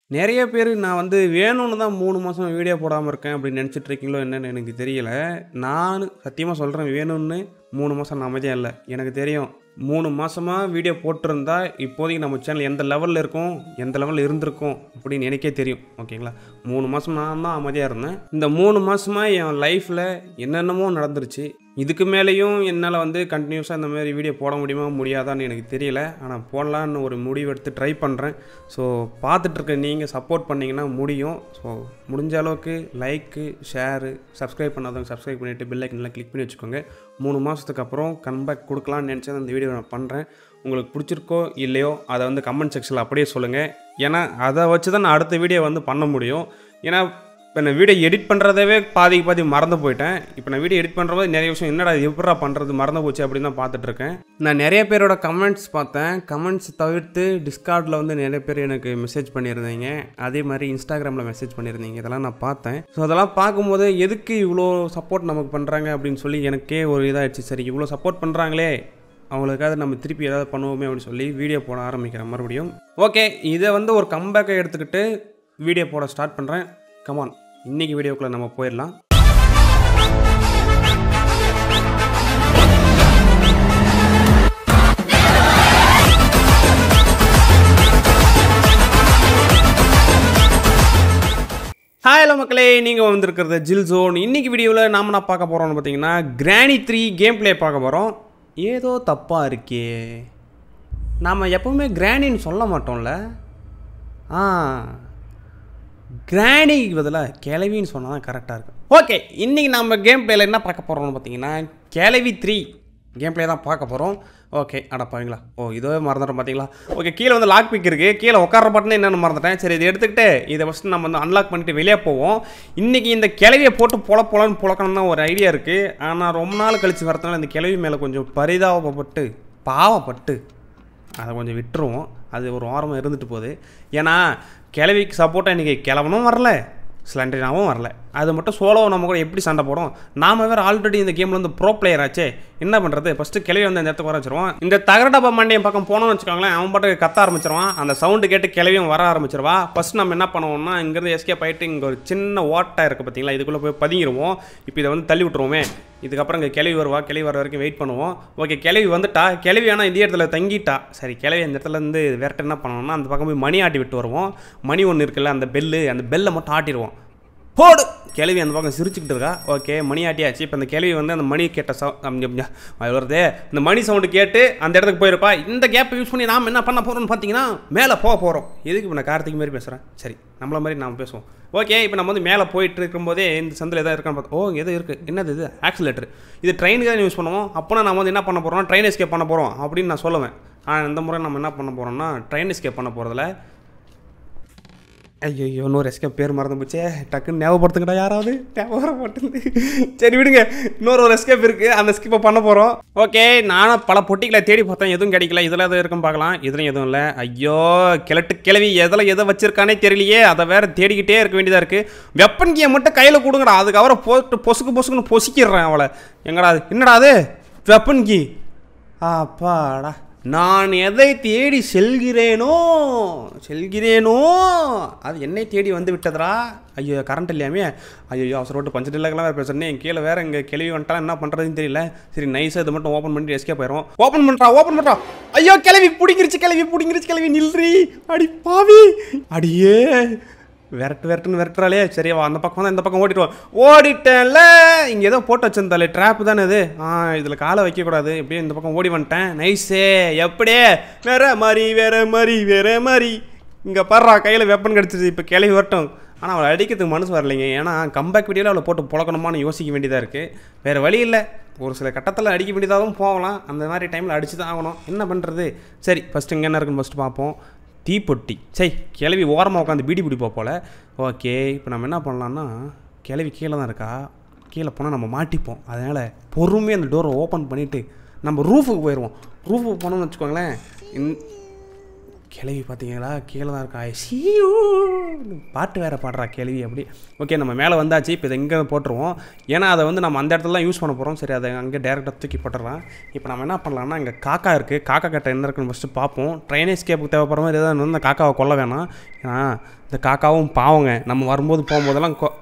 நிறைய பேர் நான் வந்து வேணும்னு தான் 3 மாசம் வீடியோ போடாம இருக்கேன் அப்படின்னு நினைச்சிட்டு இருக்கீங்களோ என்னன்னு எனக்கு தெரியல. நான் சத்தியமா சொல்றேன் வேணும்னு 3 மாசம் நான் அமைதியா இல்ல. எனக்கு தெரியும். 3 மாசமா வீடியோ போட்டிருந்தா இப்போதைக்கு நம்ம சேனல் எந்த லெவல்ல இருக்கும், எந்த லெவல்ல இருந்திருக்கும் அப்படின்னு எனக்கே தெரியும். ஓகேங்களா? 3 மாசம் நான் தான் அமைதியா இருந்தேன். இந்த 3 மாசமா என் லைஃப்ல என்னென்னமோ நடந்துருச்சு. இதுக்கு மேலேயும் என்னால வந்து கன்டினியூஸா இந்த மாரி வீடியோ போட முடியுமா, முடியாதான்னு எனக்கு தெரியல. ஆனா போடலான்னு ஒரு முடிவு எடுத்து ட்ரை பண்றேன். ஸோ பார்த்துட்டு இருக்க நீங்க சப்போர்ட் பண்ணீங்கன்னா முடியும். ஸோ முடிஞ்ச அளவுக்கு லைக்கு, ஷேரு, சப்ஸ்கிரைப் பண்ணாதவங்க சப்ஸ்கிரைப் பண்ணிட்டு பெல் ஐக்கன்லாம் கிளிக் பண்ணி வச்சுக்கோங்க. 3 மாசத்துக்கு அப்புறம் கம்பேக் குடுக்கலாம்னு நினச்சேன் இந்த வீடியோ நான் பண்றேன். உங்களுக்கு பிடிச்சிருக்கோ இல்லையோ அத வந்து கமெண்ட் செக்ஷன்ல அப்படியே சொல்லுங்க. ஏன்னா அத வச்சு தான் நான் அடுத்த வீடியோ வந்து பண்ண முடியும். ஏன்னா இப்போ நான் வீடியோ எடிட் பண்ணுறதவே பாதிக்கு பாதி மறந்து போயிட்டேன். இப்போ நான் வீடியோ எடிட் பண்ணுறபோது நிறைய விஷயம் என்னடா இது எப்புட்றா பண்ணுறது மறந்து போச்சு அப்படின்னு தான் பார்த்துட்டு இருக்கேன். நான் நிறைய பேரோட கமெண்ட்ஸ் பார்த்தேன். கமெண்ட்ஸ் தவிர்த்து டிஸ்கார்டில் வந்து நிறைய பேர் எனக்கு மெசேஜ் பண்ணியிருந்தீங்க. அதே மாதிரி இன்ஸ்டாகிராமில் மெசேஜ் பண்ணியிருந்தீங்க. இதெல்லாம் நான் பார்த்தேன். ஸோ அதெல்லாம் பார்க்கும்போது எதுக்கு இவ்வளோ சப்போர்ட் நமக்கு பண்ணுறாங்க அப்படின்னு சொல்லி எனக்கே ஒரு இதாகிடுச்சு. சரி இவ்வளோ சப்போர்ட் பண்ணுறாங்களே அவங்களுக்காக நம்ம திருப்பி ஏதாவது பண்ணுவோமே அப்படின்னு சொல்லி வீடியோ போட ஆரம்பிக்கிறேன் மறுபடியும். ஓகே இதை வந்து ஒரு கம்பேக்கை எடுத்துக்கிட்டு வீடியோ போட ஸ்டார்ட் பண்ணுறேன். கமான் இன்னைக்கு வீடியோக்குள்ளே நம்ம போயிடலாம். ஹாய் ஹலோ மக்களே நீங்கள் வந்திருக்கிறது ஜில் ஜோன் இன்னைக்கு வீடியோவில் நாம என்ன பார்க்க போகிறோம்னு பார்த்தீங்கன்னா கிராணி த்ரீ கேம் ப்ளே பார்க்க போகிறோம் ஏதோ தப்பாக இருக்கே நாம் எப்பவுமே கிராணின்னு சொல்ல மாட்டோம்ல ஆ கிராணிக்கு பதிலாக கிளவின்னு சொன்னால் தான் கரெக்டாக இருக்கும் ஓகே இன்றைக்கி நம்ம கேம் பிளேயில் என்ன பார்க்க போகிறோம்னு பார்த்தீங்கன்னா கிளவி த்ரீ கேம் பிளே தான் பார்க்க போகிறோம் ஓகே அடப்பாவீங்களா ஓ இதுவே மறந்துட்டோம் பார்த்தீங்களா ஓகே கீழே வந்து லாக் பிக் இருக்குது கீழே உட்கார பட்டன் என்னென்னு மறந்துட்டேன் சரி இதை எடுத்துக்கிட்டு இதை ஃபஸ்ட்டு நம்ம வந்து அன்லாக் பண்ணிட்டு வெளியே போவோம் இன்றைக்கி இந்த கிளவியை போட்டு பொல பொலன்னு புழக்கணும்னு தான் ஒரு ஐடியா இருக்குது ஆனால் ரொம்ப நாள் கழித்து வரதுனால இந்த கிளவி மேலே கொஞ்சம் பரிதாபப்பட்டு பாவப்பட்டு அதை கொஞ்சம் விட்டுருவோம் அது ஒரு ஓரமாக இருந்துட்டு போகுது ஏன்னா கிளவிக்கு சப்போர்ட்டாக இன்றைக்கி கிளவனும் வரல ஸ்லண்டரினாவும் வரல அது மட்டும் சோலோ நம்ம கூட எப்படி சண்டை போடும் நாம வேறு ஆல்ரெடி இந்த கேமில் வந்து ப்ரோ பிளேயர் ஆச்சே என்ன பண்ணுறது ஃபஸ்ட்டு கிளவி வந்து இந்த இடத்துக்கு வர வச்சிருவான் இந்த தகரடப்பா மண்டையம் பக்கம் போனோம்னு வச்சுக்கோங்களேன் அவன் பாட்டுக்கு கத்த ஆரம்பிச்சிருவான் அந்த சவுண்டு கேட்டு கிளவியும் வர ஆரம்பிச்சிருவா ஃபஸ்ட் நம்ம என்ன பண்ணுவோம்னா இங்கேருந்து எஸ்கேப் ஆகிட்டு இங்கே ஒரு சின்ன ஓட்டை இருக்குது பார்த்தீங்களா இதுக்குள்ளே போய் பதுங்கிடுவோம் இப்போ இதை வந்து தள்ளி விட்ருவோமே இதுக்கப்புறம் இங்கே கிளவி வருவா கிளவி வர வரைக்கும் வெயிட் பண்ணுவோம் ஓகே கிளவி வந்துட்டா கிளவி ஆனால் இந்த இடத்துல தங்கிட்டா சரி கிளவி அந்த இடத்துல இருந்து விரட்ட என்ன பண்ணணும்னா அந்த பக்கம் போய் மணி ஆட்டி விட்டு வருவோம் மணி ஒன்று இருக்குல்ல அந்த பெல்லு அந்த பெல்லை மட்டும் ஆட்டிடுவோம் போடு கிளவி அந்த பக்கம் சிரிச்சுக்கிட்டு இருக்கா ஓகே மணி ஆட்டியாச்சு இப்போ அந்த கிளவி வந்து அந்த மணி கேட்ட சவு வருது இந்த மணி சவுண்டு கேட்டு அந்த இடத்துக்கு போயிருப்பா இந்த கேப்பை யூஸ் பண்ணி நாம் என்ன பண்ண போகிறோம்னு பார்த்தீங்கன்னா மேலே போக போகிறோம் எதுக்கு இப்போ நான் கார்த்திக் மாதிரி பேசுகிறேன் சரி நம்மள மாதிரி நாம் பேசுவோம் ஓகே இப்போ நம்ம வந்து மேலே போயிட்டு இருக்கும்போதே இந்த சந்தில் எதாவது இருக்கான்னு பார்த்தோம் ஓ எது இருக்குது என்னது இது ஆக்சிலேட்டர் இது ட்ரெயினுக்கு தான் யூஸ் பண்ணுவோம் அப்போனா நம்ம வந்து என்ன பண்ண போகிறோம் ட்ரெயின் எஸ்கேப் பண்ண போகிறோம் அப்படின்னு நான் சொல்லுவேன் ஆனால் இந்த முறை நம்ம என்ன பண்ண போகிறோம்னா ட்ரெயின் எஸ்கேப் பண்ண போகிறதில்ல ஐயோ இன்னொரு எஸ்கேப் பேர் மறந்து போச்சே டக்குன்னு ஞாபகப்படுத்துங்கடா யாராவது ஞாபகம் மாட்டேங்குது சரி விடுங்க இன்னொரு ஒரு எஸ்கேப் இருக்குது அந்த ஸ்கிப்பை பண்ண போகிறோம் ஓகே நானும் பல பொட்டிகளை தேடி பார்த்தேன் எதுவும் கிடைக்கல இதில் எதுவும் இருக்குன்னு பார்க்கலாம் இதுலையும் எதுவும் இல்லை ஐயோ கிழட்டு கிளவி எதில் எதை வச்சிருக்கானே தெரியலையே அதை வேற தேடிக்கிட்டே இருக்க வேண்டியதாக இருக்குது வெப்பன் கியை மட்டும் கையில் கொடுங்கடா அதுக்கப்புறம் போட்டு பொசுக்கு பொசுக்குன்னு பொசுக்கிடுறேன் அவளை எங்கடா அது என்னடா அது வெப்பன் கீ அப்பாடா நான் எதை தேடி செல்கிறேனோ செல்கிறேனோ அது என்னை தேடி வந்து விட்டதரா ஐயோ கரண்ட் இல்லையாமே ஐயோ அவசர ரோட்டு பஞ்சு இல்லைக்கெல்லாம் வேறு பேசுகிறேன் என் கீழே வேறு இங்கே கிளவி வந்துட்டா என்ன பண்ணுறதுன்னு தெரியல சரி நைஸாக இதை மட்டும் ஓப்பன் பண்ணிட்டு எஸ்கே போயிடும் ஓப்பன் பண்ணுறா ஓப்பன் பண்ணுறா ஐயோ கிளவி பிடிங்கிருச்சு கிளவி பிடிங்கிருச்சு கிளவி நில்றி அடி பாவி அடியே விரட்டு விரட்டுன்னு விரட்டுறாளே சரி அவள் அந்த பக்கம் தான் இந்த பக்கம் ஓடிட்டுவான் ஓடிட்டேன்ல இங்கே ஏதோ போட்டு வச்சிருந்தாலே ட்ராப் தானே இது ஆ இதில் காலை வைக்கக்கூடாது இப்படியே இந்த பக்கம் ஓடி வந்துட்டேன் நைஸே எப்படியே வேற மாதிரி வேற மாதிரி வேற மாதிரி இங்கே படுறா கையில் வெப்பன் கிடச்சிருச்சு இப்போ கிளவி வரட்டும் ஆனால் அவளை அடிக்கிறதுக்கு மனசு வரலைங்க ஏன்னா கம்பேக் வீடியோவில் அவளை போட்டு புழக்கணுமான்னு யோசிக்க வேண்டியதாக இருக்குது வேறு வழி இல்லை ஒரு சில கட்டத்தில் அடிக்க வேண்டியதாகவும் போகலாம் அந்த மாதிரி டைமில் அடிச்சு தான் ஆகணும் என்ன பண்ணுறது சரி ஃபஸ்ட்டு இங்கே என்ன இருக்குன்னு ஃபஸ்ட்டு பார்ப்போம் தீப்பொட்டி சை கிளவி ஓரமாக உட்காந்து பீடி பிடிப்போம் போல் ஓகே இப்போ நம்ம என்ன பண்ணலான்னா கிளவி கீழே தான் இருக்கா கீழே போனால் நம்ம மாட்டிப்போம் அதனால் பொறுமையாக அந்த டோரை ஓப்பன் பண்ணிவிட்டு நம்ம ரூஃபுக்கு போயிடுவோம் ரூஃபுக்கு போனோம்னு வச்சுக்கோங்களேன் இந் கிளவி பார்த்தீங்களா கீழே தான் இருக்கா சீயூ பாட்டு வேறு பாடுறா கிளவி அப்படி ஓகே நம்ம மேலே வந்தாச்சு இப்போ இதை இங்கே போட்டுருவோம் ஏன்னா அதை வந்து நம்ம அந்த இடத்துல தான் யூஸ் பண்ண போகிறோம் சரி அதை அங்கே டேரெக்டாக தூக்கி போட்டுடலாம் இப்போ நம்ம என்ன பண்ணலாம்னா இங்கே காக்கா இருக்குது காக்கா கட்டை என்ன இருக்குன்னு ஃபஸ்ட்டு பார்ப்போம் ட்ரைன் எஸ்கேப்புக்கு தேவைப்படுற மாதிரி எதாவது இருந்தால் இந்த காக்காவை கொல்ல வேணாம் ஏன்னா இந்த காக்காவும் பாவங்க நம்ம வரும்போது போகும்போதெல்லாம் கொ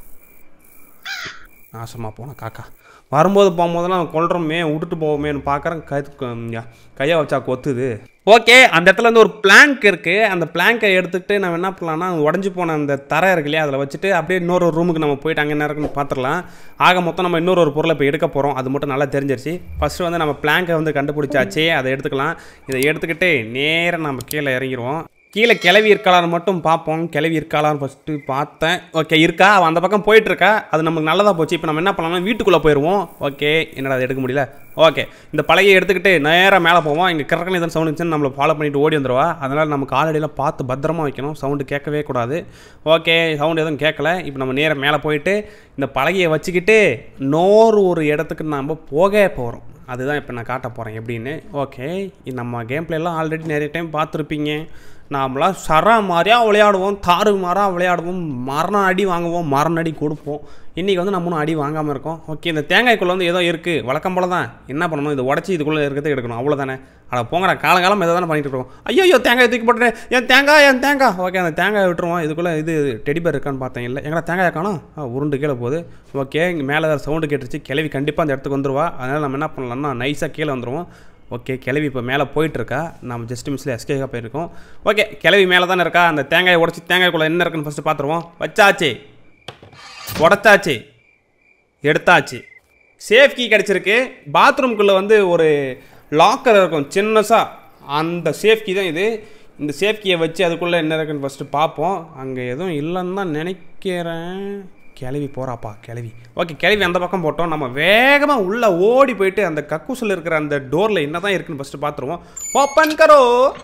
நாசமாக போன காக்கா வரும்போது போகும்போதெல்லாம் கொல்றோமே விட்டுட்டு போவோமேன்னு பார்க்குறேன் கை கையை வச்சா கொத்துது ஓகே அந்த இடத்துல வந்து ஒரு பிளாங்க் இருக்குது அந்த பிளாங்கை எடுத்துக்கிட்டு நம்ம என்ன பண்ணலாம்னா உடஞ்சி போன அந்த தரை இருக்கு இல்லையா அதில் வச்சுட்டு அப்படியே இன்னொரு ஒரு ரூமுக்கு நம்ம போயிட்டு அங்கே என்ன இருக்குன்னு பார்த்துடலாம் ஆக மொத்தம் நம்ம இன்னொரு ஒரு பொருளை இப்போ எடுக்க போகிறோம் அது மட்டும் நல்லா தெரிஞ்சிருச்சு ஃபஸ்ட்டு வந்து நம்ம பிளாங்கை வந்து கண்டுபிடிச்சாச்சு அதை எடுத்துக்கலாம் இதை எடுத்துக்கிட்டு நேராக நம்ம கீழே இறங்கிடுவோம் கீழே கிளவி இருக்காளான்னு மட்டும் பார்ப்போம் கிளவி இருக்காளான்னு ஃபஸ்ட்டு பார்த்தேன் ஓகே இருக்கா அவள் அந்த பக்கம் போயிட்டு இருக்கா அது நமக்கு நல்லதாக போச்சு இப்போ நம்ம என்ன பண்ணலாம் வீட்டுக்குள்ளே போயிடுவோம் ஓகே என்னடா அதை எடுக்க முடியல ஓகே இந்த பலகையை எடுத்துக்கிட்டு நேராக மேலே போவோம் இங்கே கரெக்டாக எதுவும் சவுண்ட் இருந்துச்சுன்னு நம்மளை ஃபாலோ பண்ணிட்டு ஓடி வந்துடுவா அதனால் நமக்கு ஆல்ரெடியெல்லாம் பார்த்து பத்திரமா வைக்கணும் சவுண்டு கேட்கவே கூடாது ஓகே சவுண்ட் எதுவும் கேட்கல இப்போ நம்ம நேராக மேலே போயிட்டு இந்த பலகையை வச்சுக்கிட்டு இன்னொரு ஒரு இடத்துக்கு நம்ம போக போகிறோம் அதுதான் இப்போ நான் காட்ட போகிறேன் எப்படின்னு ஓகே நம்ம கேம் பிளேலாம் ஆல்ரெடி நிறைய டைம் பார்த்துருப்பீங்க நாமளாம் சரா மாதிரியாக விளையாடுவோம் தாறு மாறாக விளையாடுவோம் மரண அடி வாங்குவோம் மரண அடி கொடுப்போம் இன்றைக்கி வந்து நம்மளும் அடி வாங்காமல் இருக்கோம் ஓகே இந்த தேங்காய்க்குள்ளே வந்து ஏதோ இருக்குது வழக்கம் போல தான் என்ன பண்ணணும் இது உடச்சி இதுக்குள்ளே இருக்கிறது எடுக்கணும் அவ்வளோதானே அட போங்கடா காலங்காலம் எதை தானே பண்ணிட்டு இருக்கோம் ஐயோ ஐயோ தேங்காய் தூக்கி போட்டுறேன் என் தேங்காய் என் தேங்காய் ஓகே அந்த தேங்காய் விட்டுருவோம் இதுக்குள்ளே இது டெடிபேர் இருக்கான்னு பார்த்தேன் இல்லை எங்கடா தேங்காய் காணும் ஆ, உருண்டு கீழே போகுது ஓகே இங்கே மேலே வேறு சவுண்டு கேட்டுருச்சு கிளவி கண்டிப்பாக அந்த இடத்துக்கு வந்துருவா அதனால் நம்ம என்ன பண்ணலாம்னா நைஸாக கீழே வந்துடுவோம் ஓகே கிளவி இப்போ மேலே போயிட்டுருக்கா நம்ம ஜஸ்ட் மிஸ்ல எஸ்கேக்காக போயிருக்கோம் ஓகே கிளவி மேலே தானே இருக்கா அந்த தேங்காயை உடச்சி தேங்காய்க்குள்ளே என்ன இருக்குன்னு ஃபஸ்ட்டு பார்த்துருவோம் வச்சாச்சு உடச்சாச்சு எடுத்தாச்சு சேஃப் கீ கிடச்சிருக்கு பாத்ரூம்குள்ளே வந்து ஒரு லாக்கர் இருக்கும் சின்னஸாக அந்த சேஃப் கீ தான் இது இந்த சேஃப் கீயை வச்சு அதுக்குள்ளே என்ன இருக்குன்னு ஃபஸ்ட்டு பார்ப்போம் அங்கே எதுவும் இல்லைன்னு தான் நினைக்கிறேன் கிளவி போகிறாப்பா கிளவி ஓகே கிளவி அந்த பக்கம் போட்டோம் நம்ம வேகமாக உள்ளே ஓடி போயிட்டு அந்த கக்கூசில் இருக்கிற அந்த டோரில் என்ன தான் இருக்குன்னு ஃபஸ்ட்டு பார்த்துருவோம் ஓப்பன் கரோ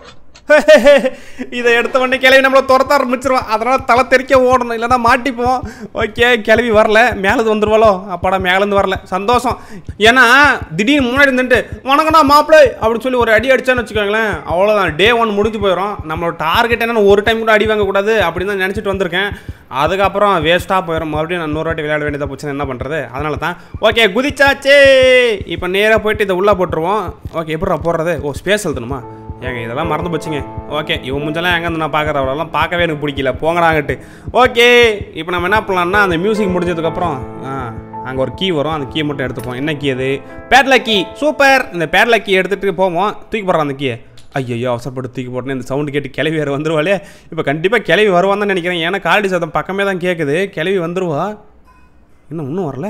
இதை எடுத்த உடனே கிளவி நம்மளை துரத்த ஆரம்பிச்சிருவோம் அதனால் தலை தெறிக்க ஓடணும் இல்லைன்னா மாட்டிப்போம் ஓகே கிளவி வரல மேலேது வந்துருவாளோ அப்பாடா மேலேருந்து வரல சந்தோஷம் ஏன்னா திடீர்னு முன்னாடி இருந்துட்டு வணக்கண்ணா மாப்பிள்ளை அப்படின்னு சொல்லி ஒரு அடி அடிச்சான்னு வச்சுக்கோங்களேன் அவ்வளோதான் டே ஒன் முடிஞ்சு போயிடும் நம்மளோட டார்கெட் என்னன்னு ஒரு டைம் கூட அடி வாங்கக்கூடாது அப்படின்னு தான் நினச்சிட்டு வந்திருக்கேன் அதுக்கப்புறம் வேஸ்ட்டாக போயிடும் மறுபடியும் நான் இன்னொரு வாட்டி விளையாட வேண்டியதாக போச்சுன்னா என்ன பண்ணுறது அதனால தான் ஓகே குதிச்சாச்சே இப்போ நேராக போயிட்டு இதை உள்ளே போட்டுருவோம் ஓகே எப்படிடா போடுறது ஓ ஸ்பேஸ் எழுதணுமா ஏங்க இதெல்லாம் மறந்து போச்சுங்க ஓகே இவன் முஞ்செல்லாம் எங்கே நான் பார்க்குறேன் அவ்வளோலாம் பார்க்கவே எனக்கு பிடிக்கல போங்கடாங்கட்டு ஓகே இப்போ நம்ம என்ன பண்ணலாம்னா அந்த மியூசிக் முடிஞ்சதுக்கப்புறம் ஆ அங்கே ஒரு கீ வரும் அந்த கீ மட்டும் எடுத்துப்போம் என்ன கீ அது பேட்ல கீ சூப்பர் இந்த பேட்ல கீ எடுத்துகிட்டு போவோம் தூக்கி போடுறான் அந்த கீயை ஐயோ அவசரப்பட்டு தூக்கி போட்டேன் இந்த சவுண்டு கேட்டு கிளவி வேறு வந்துருவாளே இப்போ கண்டிப்பாக கிளவி வருவான்னு தான் நினைக்கிறேன் ஏன்னா காலடி சத்தம் பக்கமே தான் கேட்குது கிளவி வந்துருவா இன்னும் இன்னும் வரல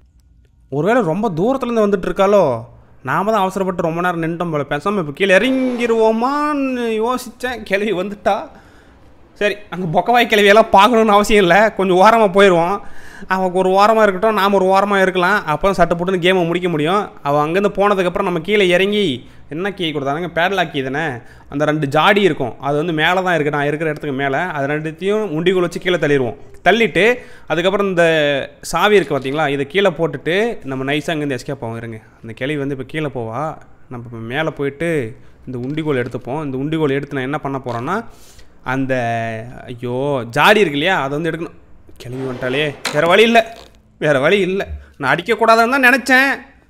ஒருவேளை ரொம்ப தூரத்துலேருந்து வந்துட்டு இருக்காளோ நாம தான் அவசரப்பட்டு ரொம்ப நேரம் நின்றுட்டோம் போல பேசாமல் இப்போ கீழே இறங்கிருவோமான்னு யோசித்தேன் கிளவி வந்துட்டா சரி அங்கே பொக்கவாய் கிளவியெல்லாம் பார்க்கணுன்னு அவசியம் இல்லை கொஞ்சம் ஓரமாக போயிடுவோம் அவன் ஒரு ஓரமாக இருக்கட்டும் நாம் ஒரு ஓரமாக இருக்கலாம் அப்போ தான் சட்டை போட்டு கேமை முடிக்க முடியும் அவள் அங்கேருந்து போனதுக்கப்புறம் நம்ம கீழே இறங்கி என்ன கீ கொடுத்தாங்க பேடலாக் கீ தானே அந்த ரெண்டு ஜாடி இருக்கும் அது வந்து மேலே தான் இருக்குது நான் இருக்கிற இடத்துக்கு மேலே அது ரெண்டுத்தையும் உண்டிக்குள் வச்சு கீழே தள்ளிடுவோம் தள்ளிட்டு அதுக்கப்புறம் இந்த சாவி இருக்குது பார்த்தீங்களா இதை கீழே போட்டுட்டு நம்ம நைஸாக அங்கேருந்து எஸ்கேப் ஆகும் இருங்க அந்த கிளவி வந்து இப்போ கீழே போவா நம்ம இப்போ மேலே போயிட்டு இந்த உண்டிகோல் எடுத்துப்போம் இந்த உண்டிகோல் எடுத்து நான் என்ன பண்ண போகிறேன்னா அந்த ஐயோ ஜாடி இருக்கு இல்லையா அதை வந்து எடுக்கணும் கிளம்பி வந்துட்டாலே வேறு வழி இல்லை வேறு வழி இல்லை நான் அடிக்கக்கூடாதுன்னு தான் நினச்சேன்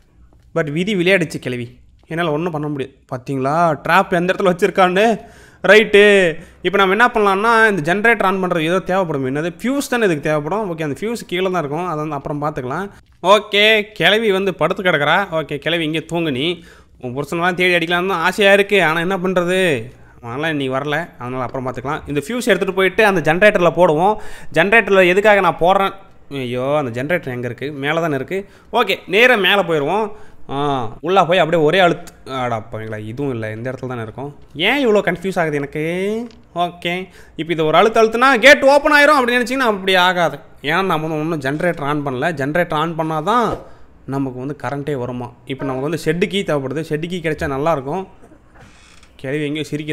பட் விதி விளையாடிச்சு கிளவி என்னால் ஒன்றும் பண்ண முடியாது பார்த்தீங்களா ட்ராப் எந்த இடத்துல வச்சுருக்கான்னு ரைட்டு இப்போ நம்ம என்ன பண்ணலாம்னா இந்த ஜென்ரேட்டர் ஆன் பண்ணுறது ஏதோ தேவைப்படும் என்னது ஃபியூஸ் தானே இதுக்கு தேவைப்படும் ஓகே அந்த ஃபியூஸ் கீழே தான் இருக்கும் அதை வந்து அப்புறம் பார்த்துக்கலாம் ஓகே கிளவி வந்து படுத்து கிடக்குறா ஓகே கிளவி இங்கே தூங்கு நீ உன் புருஷனெலாம் தேடி அடிக்கலாம்னு தான் ஆசையாக இருக்குது ஆனால் என்ன பண்ணுறது அதனால் இன்னைக்கு வரல அதனால் அப்புறம் பார்த்துக்கலாம் இந்த ஃபியூஸ் எடுத்துகிட்டு போயிட்டு அந்த ஜென்ரேட்டரில் போடுவோம் ஜென்ரேட்டரில் எதுக்காக நான் போடுறேன் ஐயோ அந்த ஜென்ரேட்டர் எங்கே இருக்குது மேலே தானே இருக்குது ஓகே நேராக மேலே போயிடுவோம் ஆ உள்ளே போய் அப்படியே ஒரே அழுத்து அடாப்பாங்களா இதுவும் இல்லை இந்த இடத்துல தானே இருக்கும் ஏன் இவ்வளோ கன்ஃபியூஸ் ஆகுது எனக்கு ஓகே இப்போ இது ஒரு அழுத்து அழுத்துனா கேட் ஓப்பன் ஆயிரும் அப்படின்னு நினச்சிங்கன்னா அப்படி ஆகாது ஏன்னா நம்ம வந்து ஒன்றும் ஜென்ரேட்டர் ஆன் பண்ணல ஜென்ரேட்டர் ஆன் பண்ணால் தான் நமக்கு வந்து கரண்ட்டே வருமா இப்போ நமக்கு வந்து ஷெட்டு கீ தேவைப்படுது ஷெட்டு கீ கிடைச்சா நல்லாயிருக்கும் கிளவி எங்கேயோ சிரிக்கிறா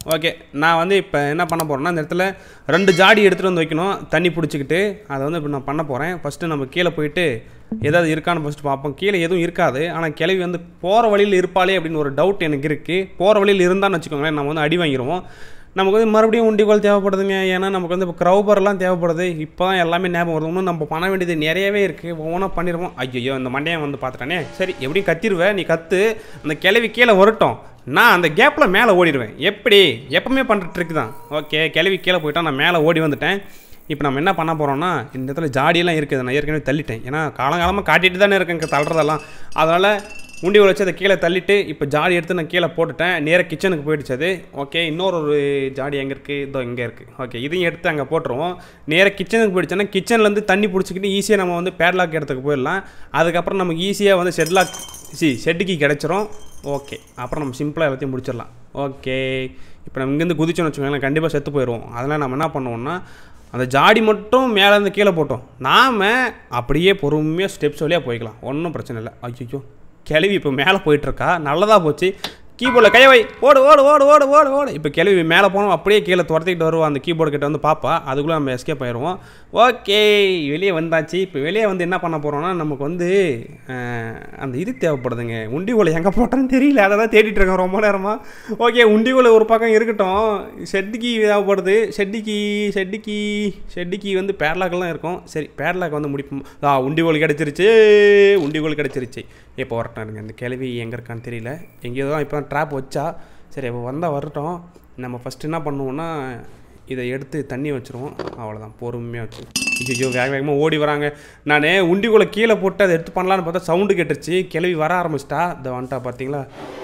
ஓகே நான் வந்து இப்போ என்ன பண்ண போகிறேன்னா இந்த இடத்துல ரெண்டு ஜாடி எடுத்துகிட்டு வந்து வைக்கணும் தண்ணி பிடிச்சிக்கிட்டு அதை வந்து இப்போ நான் பண்ண போகிறேன் ஃபஸ்ட்டு நம்ம கீழே போயிட்டு ஏதாவது இருக்கான்னு ஃபஸ்ட்டு பார்ப்போம் கீழே எதுவும் இருக்காது ஆனால் கிளவி வந்து போகிற வழியில் இருப்பாளே அப்படின்னு ஒரு டவுட் எனக்கு இருக்குது போகிற வழியில் இருந்தான்னு வச்சுக்கோங்களேன் நம்ம வந்து அடி வாங்கிடுவோம் நமக்கு வந்து மறுபடியும் உண்டிகோல் தேவைப்படுதுங்க ஏன்னா நமக்கு வந்து இப்போ க்ரௌபர்லாம் தேவைப்படுது இப்போ தான் எல்லாமே ஞாபகம் வருது இன்னும் நம்ம பண்ண வேண்டியது நிறையவே இருக்குது ஒவ்வொன்றா பண்ணிடுவோம் ஐயோ இந்த மண்டையன் வந்து பார்த்துட்டானே சரி எப்படியும் கத்திருவேன் நீ கத்து அந்த கிளவி கீழே வரட்டும் நான் அந்த கேப்பில் மேலே ஓடிடுவேன் எப்படி எப்பவுமே பண்ணுற ட்ரிக் தான் ஓகே கிளவி கீழே போயிட்டா நான் மேலே ஓடி வந்துட்டேன் இப்போ நம்ம என்ன பண்ண போகிறோம்னா இந்த இடத்துல ஜாடியெல்லாம் இருக்குது நான் ஏற்கனவே தள்ளிட்டேன் ஏன்னா காலங்காலமாக காட்டிட்டு தானே இருக்கேன் தள்ளுறதெல்லாம் அதனால் உண்டி வச்சு அதை கீழே தள்ளிட்டு இப்போ ஜாடி எடுத்து நான் கீழே போட்டுட்டேன் நேராக கிச்சனுக்கு போயிடுச்சு அது ஓகே இன்னொரு ஒரு ஜாடி எங்கே இருக்குது இதோ இங்கே இருக்குது ஓகே இதையும் எடுத்து அங்கே போட்டுருவோம் நேராக கிச்சனுக்கு போயிடுச்சுன்னா கிச்சன்லேருந்து தண்ணி பிடிச்சிக்கிட்டு ஈஸியாக நம்ம வந்து பேட்லாக் இடத்துக்கு போயிடலாம் அதுக்கப்புறம் நமக்கு ஈஸியாக வந்து ஷெட்லாக் சி ஷெட்டுக்கு கிடச்சிரும் ஓகே அப்புறம் நம்ம சிம்பிளாக எல்லாத்தையும் முடிச்சிடலாம் ஓகே இப்போ நம்ம இங்கேருந்து குதிச்சோன்னு வச்சுக்கோங்களேன் கண்டிப்பாக செத்து போயிடுவோம் அதனால் நம்ம என்ன பண்ணுவோம்னா அந்த ஜாடி மட்டும் மேலேருந்து கீழே போட்டோம் நாம் அப்படியே பொறுமையாக ஸ்டெப்ஸ் வழியாக போய்க்கலாம் ஒன்றும் பிரச்சனை இல்லை ஐயோ கிளவி இப்போ மேலே போயிட்டுருக்கா நல்லதாக போச்சு கீபோர்டில் கையை வை ஓடு ஓடு ஓடு ஓடு ஓடு ஓடு இப்போ கிளவி மேலே போனோம் அப்படியே கீழே துரத்திக்கிட்டு வருவோம் அந்த கீபோர்டு கிட்ட வந்து பார்ப்பா அதுக்குள்ளே நம்ம எஸ்கேப் ஆயிடுவோம் ஓகே வெளியே வந்தாச்சு இப்போ வெளியே வந்து என்ன பண்ண போகிறோம்னா நமக்கு வந்து அஹ், அந்த இது தேவைப்படுதுங்க உண்டி ஓலை எங்கே போட்டேன்னு தெரியல அதை தான் தேடிட்டு இருக்கேன் ரொம்ப நேரமாக ஓகே உண்டி ஓலை ஒரு பக்கம் இருக்கட்டும் ஷெட்டுக்கு தேவைப்படுது ஷெட்டிக்கு ஷெட்டிக்கு ஷெட்டிக்கு வந்து பேர்லாக்கெல்லாம் இருக்கும் சரி பேர்லாக் வந்து முடிப்போம் ஆ உண்டி ஓல் கிடச்சிருச்சு உண்டி ஓல் கிடச்சிருச்சு இப்போ வரட்டும் இருங்க இந்த கிளவி எங்கே இருக்கான்னு தெரியல எங்கேயோ தான் இப்போ ட்ராப் வச்சா சரி இப்போ வந்தால் வரட்டும் நம்ம ஃபஸ்ட்டு என்ன பண்ணுவோம்னா இதை எடுத்து தண்ணி வச்சுருவோம் அவ்வளோதான் பொறுமையாக வச்சு ஐயோ வேக வேகமாக ஓடி வராங்க நான் உண்டிக்குள்ளே கீழே போட்டு அதை எடுத்து பண்ணலான்னு பார்த்தா சவுண்டு கேட்டுருச்சு கிளவி வர ஆரம்பிச்சிட்டா இதை வந்துட்டா பார்த்தீங்களா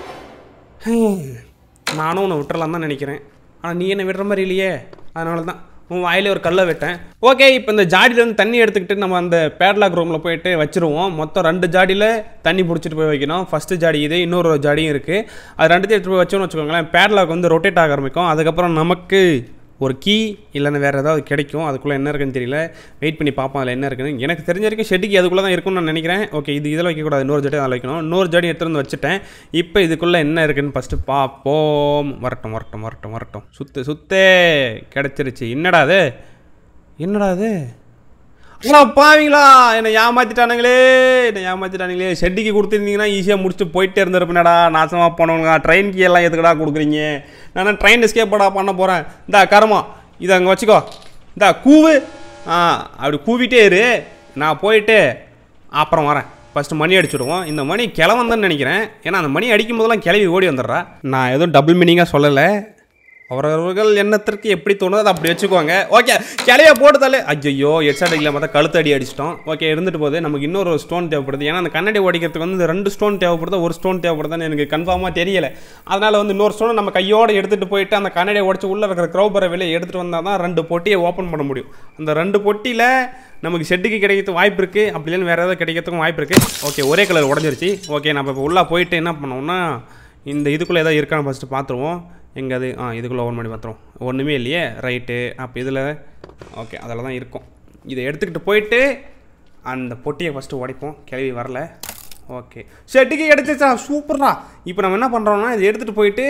நானும் உன்னை விட்டுறலாம் தான் நினைக்கிறேன் ஆனால் நீ என்ன விடுற மாதிரி இல்லையே அதனால தான் உன் வாயிலே ஒரு கல்லை விட்டேன் ஓகே இப்போ இந்த ஜாடியில் வந்து தண்ணி எடுத்துக்கிட்டு நம்ம அந்த பேட்லாக் ரூமில் போயிட்டு வச்சுருவோம் மொத்தம் ரெண்டு ஜாடியில் தண்ணி பிடிச்சிட்டு போய் வைக்கணும் ஃபஸ்ட்டு ஜாடி இது இன்னொரு ஜாடியும் இருக்குது அது ரெண்டுத்தையும் எடுத்துகிட்டு போய் வச்சோன்னு வச்சுக்கோங்களேன் பேட்லாக் வந்து ரொட்டேட் ஆக ஆரம்பிக்கும் அதுக்கப்புறம் நமக்கு ஒரு கீ இல்லைன்னா வேறு ஏதாவது கிடைக்கும் அதுக்குள்ளே என்ன இருக்குன்னு தெரியல வெயிட் பண்ணி பார்ப்போம் அதில் என்ன இருக்குன்னு எனக்கு தெரிஞ்ச வரைக்கும் ஷெட்டுக்கு அதுக்குள்ளே தான் இருக்கும்னு நான் நினைக்கிறேன் ஓகே இது இதில் வைக்கக்கூடாது இன்னொரு ஜாடி அதில் வைக்கணும் இன்னொரு ஜாடி எடுத்துகிட்டு வந்து வச்சுட்டேன் இப்போ இதுக்குள்ளே என்ன இருக்குன்னு ஃபஸ்ட்டு பார்ப்போம் வரட்டும் வரட்டும் வரட்டும் வரட்டும் சுத்து சுத்தே கிடச்சிருச்சு என்னடா அது என்னடா அது அண்ணா பாவீங்களா என்னை ஏமாத்திட்டானுங்களே என்னை ஏமாத்திட்டானுங்களே ஷெட்டிக்கு கொடுத்துருந்தீங்கன்னா ஈஸியாக முடிச்சுட்டு போயிட்டே இருந்திருப்பேனடா நாசமாக போனவங்க ட்ரெயின் கீ எல்லாம் எதுக்கடா கொடுக்குறீங்க நான் ட்ரெயின் எஸ்கேப்படா பண்ண போகிறேன் இந்தா கரமா இதை அங்கே வச்சுக்கோ இந்தா கூவு ஆ அப்படி கூவிட்டே இரு நான் போயிட்டு அப்புறம் வரேன் ஃபஸ்ட்டு மணி அடிச்சுடுவோம் இந்த மணி கிளவந்தன்னு நினைக்கிறேன் ஏன்னா அந்த மணி அடிக்கும் போதெல்லாம் கிளவி ஓடி வந்துடுறா நான் எதுவும் டபுள் மீனிங்காக சொல்லலை அவரவர்கள் எண்ணத்திற்கு எப்படி தோணுதோ அதை அப்படி வச்சுக்கோங்க ஓகே கிளைய போட்டுதாலே ஐயோ ஹெட்ஷாட் இல்லை பார்த்தா கழுத்து அடி அடிச்சிட்டோம் ஓகே இருந்துட்டு போகுது நமக்கு இன்னொரு ஸ்டோன் தேவைப்படுது ஏன்னா அந்த கண்ணாடி உடைக்கிறதுக்கு வந்து இந்த ரெண்டு ஸ்டோன் தேவைப்படுது ஒரு ஸ்டோன் தேவைப்படுதுன்னு எனக்கு கன்ஃபார்மாக தெரியல அதனால் வந்து இன்னொரு ஸ்டோனை நம்ம கையோடு எடுத்துகிட்டு போயிட்டு அந்த கண்ணாடியை உடச்சி உள்ளே இருக்கிற க்ரௌபரை வெளியே எடுத்துகிட்டு வந்தால் தான் ரெண்டு பொட்டியை ஓப்பன் பண்ண முடியும் அந்த ரெண்டு பொட்டியில் நமக்கு ஷெட்டுக்கு கிடைக்கிறதுக்கு வாய்ப்பு இருக்குது அப்படி இல்லைன்னு வேறு ஏதாவது கிடைக்கிறதுக்கும் வாய்ப்பு இருக்குது ஓகே ஒரே கலர் உடஞ்சிருச்சு ஓகே நம்ம இப்போ உள்ளே போயிட்டு என்ன பண்ணோம்னா இந்த இதுக்குள்ளே ஏதாவது இருக்கான்னு ஃபஸ்ட்டு பார்த்துருவோம் எங்கே அது ஆ இதுக்குள்ளே ஓன் பண்ணி பார்த்துருவோம் ஒன்றுமே இல்லையே ரைட்டு அப்போ இதில் ஓகே அதில் தான் இருக்கும் இதை எடுத்துக்கிட்டு போயிட்டு அந்த பொட்டியை ஃபஸ்ட்டு உடைப்போம் கிளவி வரல ஓகே ஷெட்டுக்கு எடுத்துச்சா சூப்பர்ரா இப்போ நம்ம என்ன பண்ணுறோம்னா இதை எடுத்துகிட்டு போயிட்டு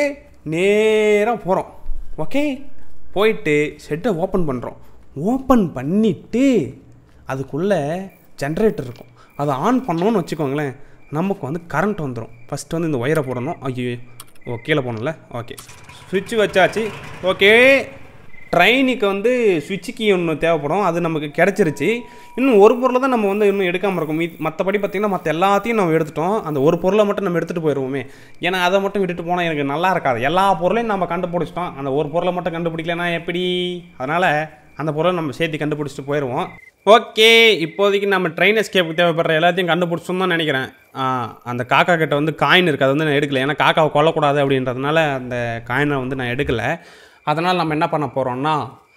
நேராக போகிறோம் ஓகே போயிட்டு ஷெட்டை ஓப்பன் பண்ணுறோம் ஓப்பன் பண்ணிவிட்டு அதுக்குள்ளே ஜென்ரேட்டர் இருக்கும் அதை ஆன் பண்ணோன்னு வச்சுக்கோங்களேன் நமக்கு வந்து கரண்ட் வந்துடும் ஃபஸ்ட்டு வந்து இந்த ஒயரை போடணும் ஐயோ ஓ கீழே போகணும்ல ஓகே சுவிட்ச் வச்சாச்சு ஓகே ட்ரெயினுக்கு வந்து சுவிட்ச் கீ ஒன்று தேவைப்படும் அது நமக்கு கிடச்சிருச்சு இன்னும் ஒரு பொருளை தான் நம்ம வந்து இன்னும் எடுக்காமல் இருக்கோம் மீ- மற்றபடி பார்த்திங்கன்னா மற்ற எல்லாத்தையும் நம்ம எடுத்துட்டோம் அந்த ஒரு பொருளை மட்டும் நம்ம எடுத்துகிட்டு போயிடுவோமே ஏன்னா அதை மட்டும் விட்டுட்டு போனால் எனக்கு நல்லா இருக்காது எல்லா பொருளையும் நம்ம கண்டுபிடிச்சிட்டோம் அந்த ஒரு பொருளை மட்டும் கண்டுபிடிக்கலனா எப்படி அதனால் அந்த பொருளை நம்ம சேர்த்து கண்டுபிடிச்சிட்டு போயிடுவோம் ஓகே இப்போதைக்கு நம்ம ட்ரெயின் எஸ்கேப்புக்கு தேவைப்படுற எல்லாத்தையும் கண்டுபிடிச்சோம் தான் நினைக்கிறேன் ஆ, அந்த காக்கா கிட்ட வந்து காயின் இருக்குது அது வந்து நான் எடுக்கல ஏன்னா காக்காவை கொல்லக்கூடாது அப்படின்றதுனால அந்த காயினை வந்து நான் எடுக்கலை அதனால் நம்ம என்ன பண்ண போகிறோம்னா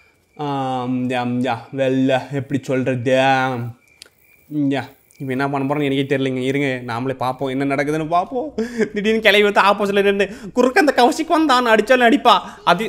வெள்ள எப்படி சொல்கிறது யா இப்போ என்ன பண்ண போகிறோம்னு எனக்கே தெரியலைங்க இருங்க நாமளே பார்ப்போம் என்ன நடக்குதுன்னு பார்ப்போம் திடீர்னு கிளவி வந்து ஆப்போசிட்டில் நின்று குறுக்க அந்த கவசிக்கு வந்தான் அடித்தாலும் அடிப்பா அது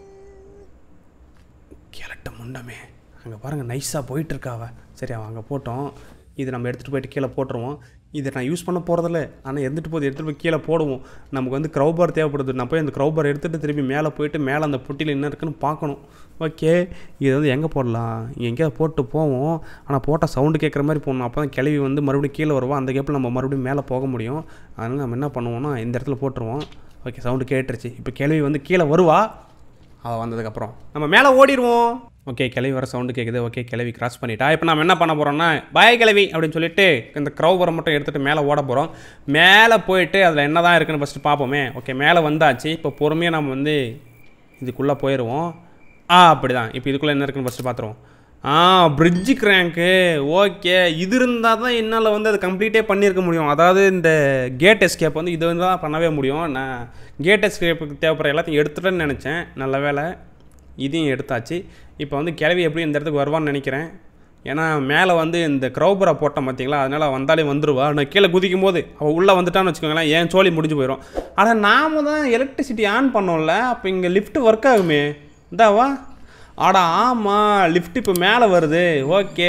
கிளட்ட முண்டமே அங்கே பாருங்கள் நைஸாக போயிட்டுருக்காவ சரி அவன் அங்கே போட்டோம் இது நம்ம எடுத்துகிட்டு போயிட்டு கீழே போட்டுருவோம் இதை நான் யூஸ் பண்ண போகிறதில்ல ஆனால் இருந்துட்டு போது எடுத்துகிட்டு போய் கீழே போடுவோம் நமக்கு வந்து க்ரௌபர் தேவைப்படுது நான் போய் அந்த க்ரௌபர் எடுத்துகிட்டு திரும்பி மேலே போயிட்டு மேலே அந்த புட்டியில் என்ன இருக்குன்னு பார்க்கணும் ஓகே இது வந்து எங்கே போடலாம் எங்கேயாவது போட்டு போவோம் ஆனால் போட்டால் சவுண்டு கேட்குற மாதிரி போடணும் அப்போ தான் கிளவி வந்து மறுபடியும் கீழே வருவோம் அந்த கேப்பில் நம்ம மறுபடியும் மேலே போக முடியும் அதனால் நம்ம என்ன பண்ணுவோம்னா இந்த இடத்துல போட்டுருவோம் ஓகே சவுண்டு கேட்டுருச்சு இப்போ கிளவி வந்து கீழே வருவா அவள் வந்ததுக்கப்புறம் நம்ம மேலே ஓடிடுவோம் ஓகே கிளவி வர சவுண்டு கேட்குது ஓகே கிளவி கிராஸ் பண்ணிட்டா இப்போ நம்ம என்ன பண்ண போகிறோம்னா பாய் கிளவி அப்படின்னு சொல்லிட்டு இந்த க்ரௌபரை மட்டும் எடுத்துகிட்டு மேலே ஓட போகிறோம் மேலே போயிட்டு அதில் என்ன தான் இருக்குன்னு ஃபஸ்ட்டு பார்ப்போமே ஓகே மேலே வந்தாச்சு இப்போ பொறுமையாக நம்ம வந்து இதுக்குள்ளே போயிடுவோம் ஆ அப்படி தான் இப்போ இதுக்குள்ளே என்ன இருக்குன்னு ஃபஸ்ட்டு பார்த்துருவோம் ஆ பிரிட்ஜு கிராங்க்கு ஓகே இது இருந்தால் தான் என்னால் வந்து அது கம்ப்ளீட்டே பண்ணியிருக்க முடியும் அதாவது இந்த கேட் எஸ்கேப் வந்து இது தான் பண்ணவே முடியும் நான் கேட் எஸ்கேப்புக்கு தேவைப்படுற எல்லாத்தையும் எடுத்துட்டேன்னு நினச்சேன் நல்ல வேலை இதையும் எடுத்தாச்சு இப்போ வந்து கிளவி எப்படி இந்த இடத்துக்கு வருவான்னு நினைக்கிறேன் ஏன்னா மேலே வந்து இந்த க்ரௌபரை போட்டோம் பார்த்தீங்களா அதனால் வந்தாலே வந்துடுவா நான் கீழே குதிக்கும் போது அவள் உள்ளே வந்துட்டான்னு வச்சுக்கோங்களேன் ஏன் சோழி முடிஞ்சு போயிடும் ஆனால் நாம தான் எலக்ட்ரிசிட்டி ஆன் பண்ணோம்ல அப்போ இங்கே லிஃப்ட் ஒர்க் ஆகுமே இந்தாவா ஆடா ஆமாம் லிஃப்ட் இப்போ மேலே வருது ஓகே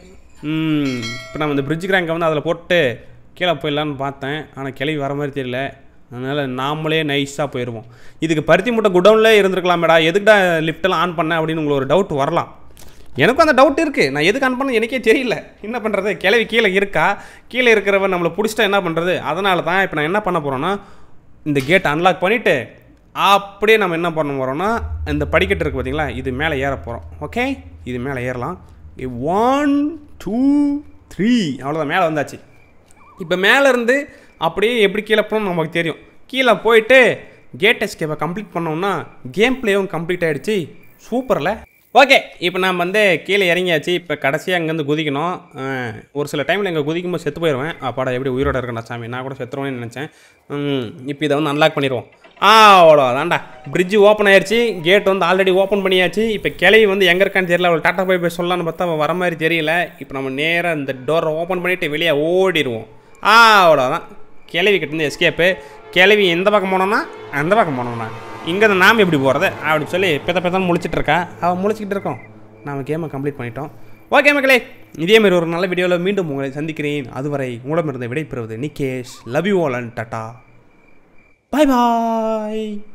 ம் இப்போ நம்ம இந்த பிரிட்ஜ் கிராங்கை வந்து அதில் போட்டு கீழே போயிடலான்னு பார்த்தேன் ஆனால் கிளவி வர மாதிரி தெரியல அதனால் நாமளே நைஸாக போயிடுவோம் இதுக்கு பருத்தி மூட்டை குடவுன்லேயே இருந்திருக்கலாமேடா எதுக்குடா லிஃப்ட்டெல்லாம் ஆன் பண்ண அப்படின்னு உங்களுக்கு ஒரு டவுட் வரலாம் எனக்கும் அந்த டவுட் இருக்குது நான் எதுக்கு ஆன் பண்ண எனக்கே தெரியல என்ன பண்ணுறது கிளவி கீழே இருக்கா கீழே இருக்கிறவன் நம்மளை பிடிச்சிட்டா என்ன பண்ணுறது அதனால தான் இப்போ நான் என்ன பண்ண போகிறேன்னா இந்த கேட் அன்லாக் பண்ணிவிட்டு அப்படியே நம்ம என்ன பண்ண போகிறோம்னா இந்த படிக்கட்டு இருக்குது பார்த்தீங்களா இது மேலே ஏற போகிறோம் ஓகே இது மேலே ஏறலாம் ஒன் டூ த்ரீ அவ்வளோதான் மேலே வந்தாச்சு இப்போ மேலேருந்து அப்படியே எப்படி கீழே போகணும் நமக்கு தெரியும் கீழே போயிட்டு கேட் எஸ்கேப்பை கம்ப்ளீட் பண்ணோம்னா கேம் பிளேவும் கம்ப்ளீட் ஆகிடுச்சு சூப்பரில் ஓகே இப்போ நான் வந்து கீழே இறங்கியாச்சு இப்போ கடைசியாக அங்கேருந்து குதிக்கணும் அஹ், ஒரு சில டைமில் இங்கே குதிக்கும்போது செத்து போயிடுவேன் அப்பாடா எப்படி உயிரோட இருக்கேன்டா சாமி நான் கூட செத்துருவேன்னு நினச்சேன் ம், இப்போ இதை வந்து அன்லாக் பண்ணிடுவோம் ஆ அவ்வளோ தான்டா பிரிட்ஜு ஓப்பன் ஆயிடுச்சு கேட் வந்து ஆல்ரெடி ஓப்பன் பண்ணியாச்சு இப்போ கிளவி வந்து எங்கே இருக்கான்னு தெரியல அவள் டாட்டா போய் போய் சொல்லலான்னு பார்த்தா அவள் வர மாதிரி தெரியல இப்போ நம்ம நேராக இந்த டோரை ஓப்பன் பண்ணிவிட்டு வெளியே ஓடிடுவோம் ஆ அவ்வளோதான் கிளவி கிட்டேருந்து எஸ்கேப்பு கிளவி எந்த பக்கம் போனோம்னா அந்த பக்கம் போனோம்னா இங்கே நாம் எப்படி போகிறது அப்படின்னு சொல்லி பெத்த பெத்தான் முழிச்சிட்டு இருக்கா அவள் முழிச்சிக்கிட்டு இருக்கோம் நாம் கேமை கம்ப்ளீட் பண்ணிட்டோம் ஓகே மக்களே இதே மாதிரி ஒரு நல்ல வீடியோவில் மீண்டும் உங்களை சந்திக்கிறேன் அதுவரை உங்களிடமிருந்து விடைபெறுவது Nikesh love you all and tata bye bye